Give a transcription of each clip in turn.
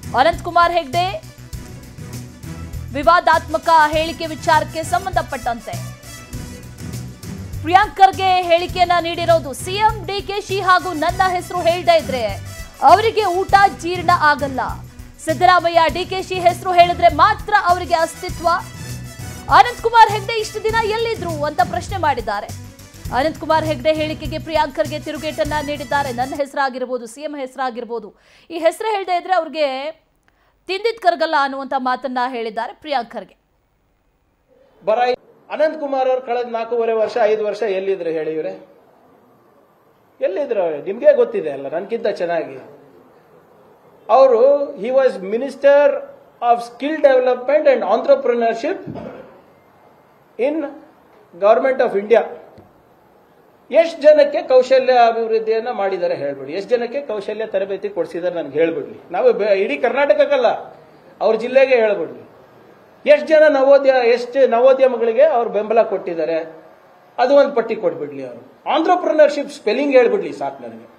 ಅನಂತ್ ಕುಮಾರ್ ಹೆಗ್ಡೆ ವಿವಾದಾತ್ಮಕ ಹೇಳಿಕೆ ವಿಚಾರಕ್ಕೆ ಸಂಬಂಧಪಟ್ಟಂತೆ ಪ್ರಿಯಾಂಕ್ ಖರ್ಗೆ ಹೇಳಿಕೆಯನ್ನ ನೀಡಿರೋದು ಸಿಎಂ ಡಿಕೆಶಿ ಹಾಗೂ ನನ್ನ ಹೆಸರು ಹೇಳ್ತಾ ಇದ್ರೆ ಅವರಿಗೆ ಊಟ ಜೀರ್ಣ ಆಗಲ್ಲ ಸಿದ್ದರಾಮಯ್ಯ ಡಿಕೆಶಿ ಹೆಸರು ಹೇಳಿದ್ರೆ ಮಾತ್ರ ಅವರಿಗೆ ಅಸ್ತಿತ್ವ ಅನಂತ್ ಕುಮಾರ್ ಹೆಗ್ಡೆ ಇಷ್ಟು ದಿನ ಎಲ್ಲಿದ್ರು ಅಂತ ಪ್ರಶ್ನೆ ಮಾಡಿದ್ದಾರೆ ಅನಂತ್ ಕುಮಾರ್ ಹೆಗ್ಡೆ ಹೇಳಿಕೆಗೆ ಪ್ರಿಯಾಂಕ್ ಖರ್ಗೆ ತಿರುಗೇಟನ್ನ ನೀಡಿದ್ದಾರೆ ನನ್ನ ಹೆಸರಾಗಿರ್ಬೋದು ಸಿಎಂ ಹೆಸರಾಗಿರ್ಬೋದು ಈ ಹೆಸರು ಹೇಳ್ತಾ ಇದ್ರೆ ಅವ್ರಿಗೆ ತಿಂದಿದ್ ಕರ್ಗಲ್ಲ ಅನ್ನುವಂತ ಮಾತನ್ನ ಹೇಳಿದ್ದಾರೆ ಪ್ರಿಯಾಂಕ್ ಖರ್ಗೆ ಬರ ಅನಂತ್ ಕುಮಾರ್ ಅವ್ರು ಕಳೆದ ನಾಲ್ಕೂವರೆ ವರ್ಷ ಐದು ವರ್ಷ ಎಲ್ಲಿದ್ರು ಹೇಳಿ ಇವ್ರೆ ಎಲ್ಲಿದ್ರು ಅವ್ರು? ನಿಮ್ಗೆ ಗೊತ್ತಿದೆ ಅಲ್ಲ ನನ್ಕಿಂತ ಚೆನ್ನಾಗಿ ಅವರು he was minister of skill development and entrepreneurship in government of India ಎಷ್ಟು ಜನಕ್ಕೆ ಕೌಶಲ್ಯ ಅಭಿವೃದ್ಧಿಯನ್ನ ಮಾಡಿದ್ದಾರೆ ಹೇಳ್ಬಿಡಿ ಎಷ್ಟು ಜನಕ್ಕೆ ಕೌಶಲ್ಯ ತರಬೇತಿ ಕೊಡಿಸಿದ್ದಾರೆ ನನಗೆ ಹೇಳ್ಬಿಡ್ಲಿ ನಾವು ಬೆ- ಇಡೀ ಕರ್ನಾಟಕಕ್ಕಲ್ಲ ಅವ್ರ ಜಿಲ್ಲೆಗೆ ಹೇಳ್ಬಿಡ್ಲಿ ಎಷ್ಟು ಜನ ನವೋದ್ಯ ಎಷ್ಟು ನವೋದ್ಯಮಗಳಿಗೆ ಅವ್ರು ಬೆಂಬಲ ಕೊಟ್ಟಿದ್ದಾರೆ ಅದು ಒಂದು ಪಟ್ಟಿ ಕೊಟ್ಬಿಡ್ಲಿ ಅವರು ಆಂಟ್ರಪ್ರಿನರ್ಶಿಪ್ ಸ್ಪೆಲ್ಲಿಂಗ್ ಹೇಳ್ಬಿಡ್ಲಿ ಸಾಕು ನನಗೆ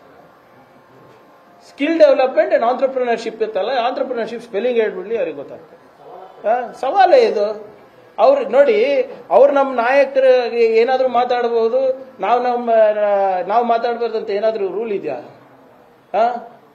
ಸ್ಕಿಲ್ ಡೆವಲಪ್ಮೆಂಟ್ ಅಂಡ್ ಆಂಟ್ರಪ್ರಿನರ್ಶಿಪ್ ಇತ್ತಲ್ಲ ಆಂಟ್ರಪ್ರಿನರ್ಶಿಪ್ ಸ್ಪೆಲ್ಲಿಂಗ್ ಹೇಳ್ಬಿಡ್ಲಿ ಅವ್ರಿಗೆ ಗೊತ್ತಾಗ್ತದೆ ಆ, ಸವಾಲೇ ಇದು ಅವ್ರು ನೋಡಿ ಅವ್ರು ನಮ್ಮ ನಾಯಕರು ಏನಾದರೂ ಮಾತಾಡಬಹುದು ನಾವು ನಮ್ಮ ನಾವು ಮಾತಾಡ್ಬಾರ್ದಂತ ಏನಾದರೂ ರೂಲ್ ಇದೆಯಾ ಆ?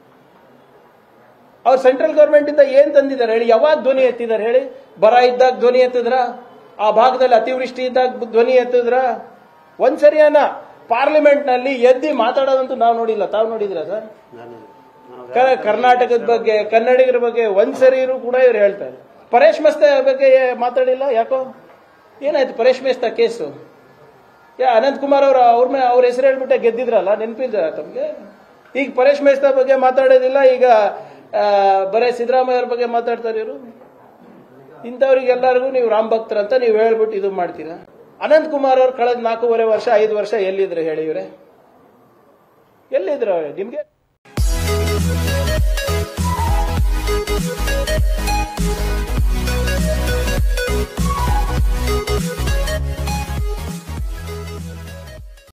ಅವ್ರು ಸೆಂಟ್ರಲ್ ಗೌರ್ಮೆಂಟ್ ಇಂದ ಏನ್ ತಂದಿದ್ದಾರೆ ಹೇಳಿ ಯಾವಾಗ ಧ್ವನಿ ಎತ್ತಿದ್ದಾರೆ ಹೇಳಿ ಬರ ಇದ್ದಾಗ ಧ್ವನಿ ಎತ್ತಿದ್ರ ಆ ಭಾಗದಲ್ಲಿ ಅತಿವೃಷ್ಟಿ ಇದ್ದಾಗ ಧ್ವನಿ ಎತ್ತಿದ್ರ ಒಂದ್ಸರಿಯನ್ನ ಪಾರ್ಲಿಮೆಂಟ್ ನಲ್ಲಿ ಎದ್ದಿ ಮಾತಾಡೋದಂತೂ ನಾವು ನೋಡಿಲ್ಲ ತಾವು ನೋಡಿದ್ರ ಸರ್ ಕ- ಕರ್ನಾಟಕದ ಬಗ್ಗೆ ಕನ್ನಡಿಗರ ಬಗ್ಗೆ ಒಂದ್ಸರಿನೂ ಕೂಡ ಇವ್ರು ಹೇಳ್ತಾರೆ ಪರೇಶ್ ಮೆಸ್ತಾ ಬಗ್ಗೆ ಮಾತಾಡಿಲ್ಲ ಯಾಕೋ ಏನಾಯ್ತು ಪರೇಶ್ ಮೆಸ್ತಾ ಕೇಸು ಯಾ ಅನಂತ್ ಕುಮಾರ್ ಅವ್ರ ಅವ್ರ ಮೇ ಅವ್ರ ಹೆಸರು ಹೇಳ್ಬಿಟ್ಟೆ ಗೆದ್ದಿದ್ರಲ್ಲ ನೆನಪಿದ್ರ ತಮ್ಗೆ ಈಗ ಪರೇಶ್ ಮೆಸ್ತಾ ಬಗ್ಗೆ ಮಾತಾಡೋದಿಲ್ಲ ಈಗ ಆ, ಬರೇ ಸಿದ್ದರಾಮಯ್ಯ ಅವ್ರ ಬಗ್ಗೆ ಮಾತಾಡ್ತಾರೆ ಇವರು ಇಂಥವ್ರಿಗೆಲ್ಲರಿಗೂ ನೀವು ರಾಮ್ ಭಕ್ತರಂತ ನೀವು ಹೇಳ್ಬಿಟ್ಟು ಇದು ಮಾಡ್ತೀರಾ ಅನಂತ್ ಕುಮಾರ್ ಅವ್ರು ಕಳೆದ ನಾಲ್ಕೂವರೆ ವರ್ಷ ಐದು ವರ್ಷ ಎಲ್ಲಿದ್ರು ಹೇಳಿ ಇವ್ರೆ ಎಲ್ಲಿದ್ರು ಅವ್ರು? ನಿಮ್ಗೆ